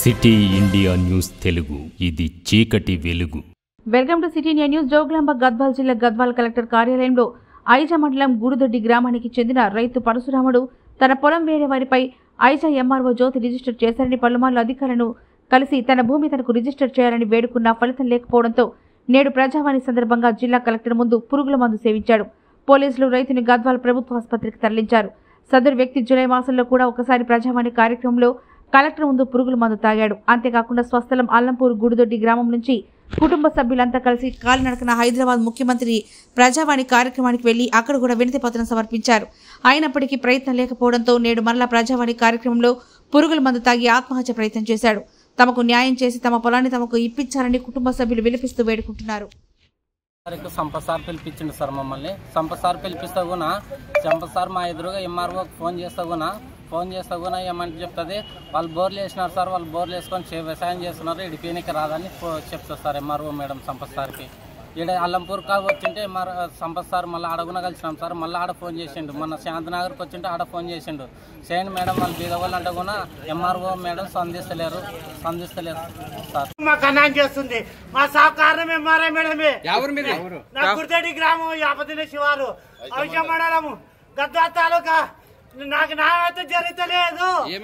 city India news Telugu ఇది చీకటి వెలుగు welcome to city India news Jogulamba Gadwal జిల్లా గద్వాల్ కలెక్టర్ కార్యాలయంలో ఐజా మండలం గూడుదొడ్డి గ్రామానికి చెందిన రైతు పరశురాముడు తన పొలం వేరే వారిపై ఐజా ఎంఆర్ఓ జ్యోతి రిజిస్టర్ చేశారని పలుమార్లు అధికారులను కలిసి తన భూమి తనకు రిజిస్టర్ చేయాలని వేడుకున్నా ఫలితం లేకపోవడంతో నేడు ప్రజావాణి సందర్భంగా జిల్లా కలెక్టర్ ముందు పురుగుల మందు సేవించాడు పోలీసులు రైతుని గద్వాల్ ప్రభుత్వ ఆసుపత్రికి తరలించారు సదరు వ్యక్తి జూలై మాసంలో కూడా ఒకసారి ప్రజావాణి కార్యక్రమంలో కలెక్టర్ ముందు పురుగుల మందు తాగాడు అంతేకాకుండా స్వస్థలం అల్లంపూర్ గుడిదొడ్డి గ్రామం నుంచి కుటుంబ సభ్యులంతా కలిసి కాలినడకన హైదరాబాద్ ముఖ్యమంత్రి ప్రజావాణి కార్యక్రమానికి వెళ్లి అక్కడ కూడా వినతి పత్రం సమర్పించారు అయినప్పటికీ ప్రయత్నం లేకపోవడంతో నేడు మరలా ప్రజావాణి కార్యక్రమంలో పురుగుల మందు తాగి ఆత్మహత్య ప్రయత్నం చేశాడు తమకు న్యాయం చేసి తమ పొలాన్ని తమకు ఇప్పించాలని కుటుంబ సభ్యులు విలపిస్తూ వేడుకుంటున్నారు సార్కు సంపత్ సార్ పిలిపించిండు సార్ మమ్మల్ని సంపత్ సార్ పిలిపిస్తే కూడా సంపత్ సార్ మా ఎదురుగా ఎంఆర్ఓకి ఫోన్ చేస్తే కూడా ఫోన్ చేస్తే కూడా ఏమంటే చెప్తుంది వాళ్ళు బోర్లు వేసినారు సార్ వాళ్ళు బోర్లు వేసుకొని చే- వ్యవసాయం చేస్తున్నారు ఇటు పీనికి రాదని ఫో- చెప్తారు సార్ ఎంఆర్ఓ మేడం సంపత్ సార్కి ఈడ అల్లంపూర్ కా వచ్చింటే ఎంఆర్ సంపత్ సార్ మళ్ళీ ఆడగున కలిసినాం సార్ మళ్ళీ ఆడ ఫోన్ చేసిండు మన శాంతినగర్కి వచ్చింటే ఆడ ఫోన్ చేసిండు చేయండి మేడం వాళ్ళు బీద వాళ్ళు అంటే కూడా ఎంఆర్ఓ మేడం సంధిస్తలేరు సంధిస్తలేరు సార్ మాకు అన్యాయం చేస్తుంది మా సాగు కారణం ఎంఆర్ఐ మేడమే నా గుర్తడి గ్రామం యాపతిన శివారు అవసరం మండలము గద్వా తాలూకా నాకు న్యాయం అయితే జరుగుతలేదు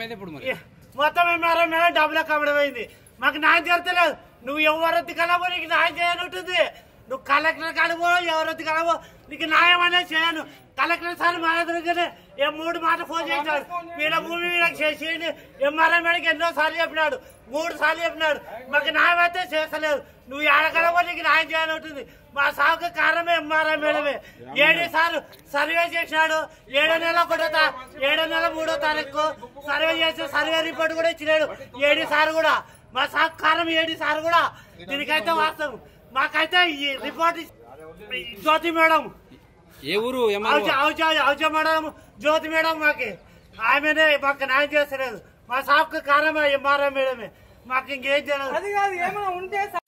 మొత్తం ఎంఆర్ఐ మేడం డబ్బులు కమ్మడమైంది మాకు న్యాయం జరుగుతలేదు నువ్వు ఎవరొత్తి కలవో నీకు న్యాయం చేయని ఉంటుంది నువ్వు కలెక్టర్ కలవో ఎవరొత్తి కలవో నీకు న్యాయం అనేది చేయను కలెక్టర్ సార్ మా దగ్గరనే ఏ మూడు మాట ఫోన్ చేశాడు వీళ్ళ భూమి వీళ్ళకి చేసేయండి ఎంఆర్ఐ మేడకి ఎన్నో సార్లు చెప్పినాడు మూడు సార్లు చెప్పినాడు మాకు న్యాయం అయితే చేస్తలేదు నువ్వు ఏడగలవో నీకు న్యాయం చేయని ఉంటుంది మా సాగుకు కారణమే ఎంఆర్ఐ మేడమే ఏడు సార్ సర్వే చేసినాడు ఏడో నెల ఒకటో తా- ఏడో నెల మూడో తారీఖు సర్వే చేసి సర్వే రిపోర్ట్ కూడా ఇచ్చినాడు ఏడు సార్ కూడా మా సాగు కారణం ఏడు సార్ కూడా దీనికైతే వాస్తవం మాకైతే ఈ రిపోర్ట్ ఇచ్చి- జ్యోతి మేడం ఏ ఊరు ఔజ ఔజ ఔజ మేడం జ్యోతి మేడం మాకి ఆమెనే మాకు న్యాయం చేస్తలేదు మా సాగుకు కారణమే ఎంఆర్ఐ మేడమే మాకు ఇంకేం తెలియదు